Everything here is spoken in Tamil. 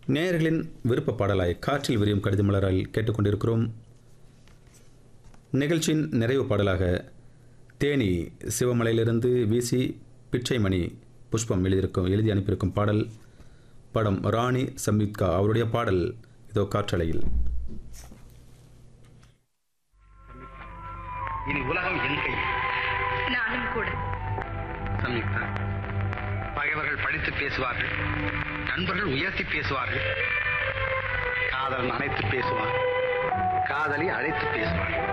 நேயர்களின் விருப்ப பாடலாய் காற்றில் விரியும் கடித மலரால் கேட்டுக்கொண்டிருக்கிறோம் நிகழ்ச்சியின் நிறைவு பாடலாக தேனி சிவமலையிலிருந்து விசி பிச்சைமணி புஷ்பம் எழுதியிருக்கும் எழுதி அனுப்பியிருக்கும் பாடல் படம் ராணி சம்யுக்தா அவருடைய பாடல் இதோ காற்றலையில் இனி உலகம் என் கையில் நானும் கூட சம்யுக்தா பகைவர்கள் படித்து பேசுவார்கள் நண்பர்கள் உயர்த்தி பேசுவார்கள் காதலன் அனைத்து பேசுவான் காதலி அழைத்து பேசுவாள்